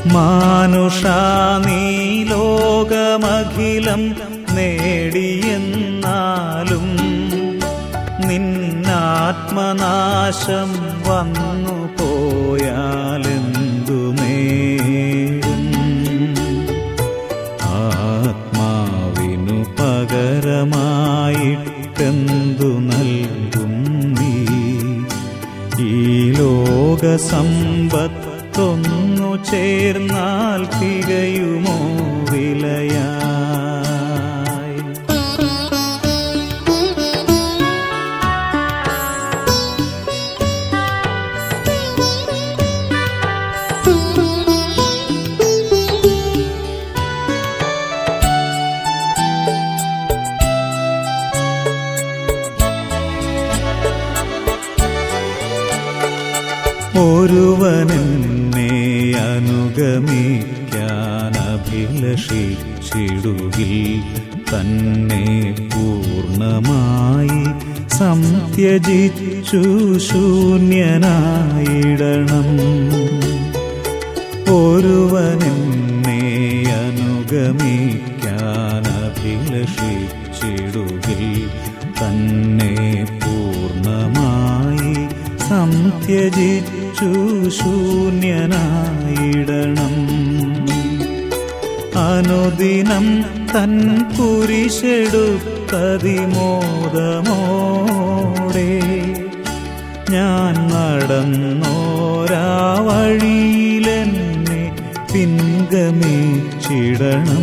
മാനുഷാ നീ ലോകമഖിലം നേടിയെന്നാലും നിന്നാത്മനാശം വന്നു പോയാലെന്തു നേടും ആത്മാവിനു പകരമായിട്ടെന്തു നൽകും നീ ഈ ലോക സമ്പത്തൊന്നു ചേർന്നാൽ തികയുമോ വിലയായി ഒരുവനെന്നെ അനുഗമിക്കാൻ അഭിലഷിച്ചിടുകിൽ തന്നെ പൂർണ്ണമായി സംത്യജിച്ചു ശൂന്യനായിടണം ഒരുവനെന്നെ അനുഗമിക്കാൻ അഭിലഷിച്ചിടുകിൽ തന്നെ പൂർണ്ണമായി സംത്യജിച്ചു ശൂന്യനായിടണം അനുദിനം തൻ കുരിശെടുത്തതിമോദമോടെ ഞാൻ നടന്നോരാ വഴിയിലെന്നെ പിൻഗമിച്ചിടണം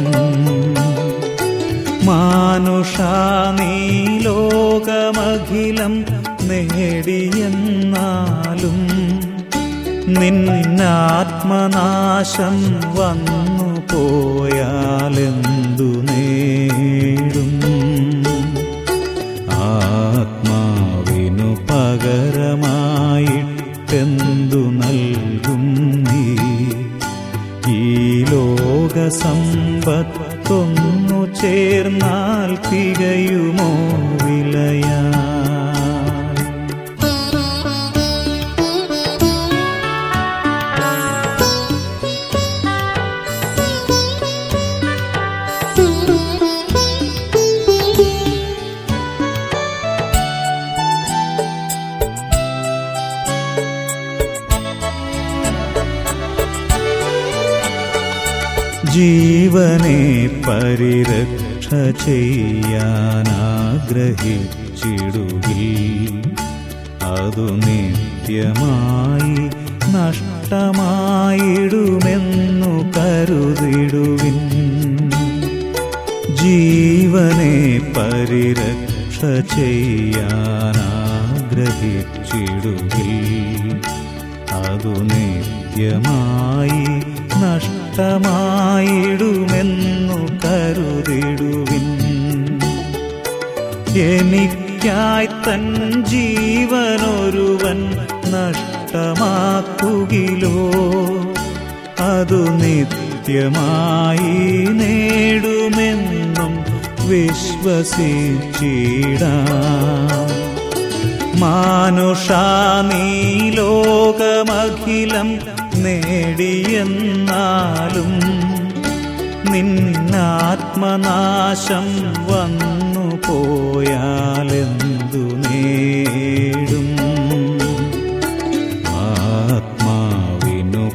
മാനുഷാ നീ ലോകമഖിലം നേടിയെന്നാലും നിന്നാത്മനാശം വന്നു പോയാലെന്തു നേടും ആത്മാവിനു പകരമായിട്ടെന്തു നൽകും നീ ഈ ലോക സമ്പത്തൊന്നു ചേർന്നാൽ തികയുമോ വിലയാ ജീവനെ പരിരക്ഷ ചെയ്യാനാഗ്രഹിച്ചിടുകിൽ അതു നിത്യമായി നഷ്ടമായിടുമെന്നു കരുതിടുവിൻ ജീവനെ പരിരക്ഷ ചെയ്യാനാഗ്രഹിച്ചിടുകിൽ അതു നിത്യമായി നഷ്ടമായിടുമെന്നു കരുതിടുവിൻ എനിക്കായി തൻ ജീവനൊരുവൻ നഷ്ടമാക്കുകിലോ അതു നിത്യമായി നേടുമെന്നും വിശ്വസിച്ചിടാം മാനുഷാ നീ ലോകമഖിലം നേടിയെന്നാലും നിന്നാത്മനാശം വന്നു പോയാലെന്തു നേടും ആത്മാവിനു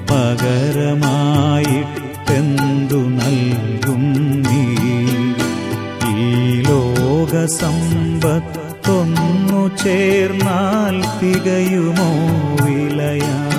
പകരമായിട്ടെന്തു നൽകും നീ ഈ ലോക സമ്പത്തൊന്നു ചേർന്നാൽ തികയുമോ വിലയാ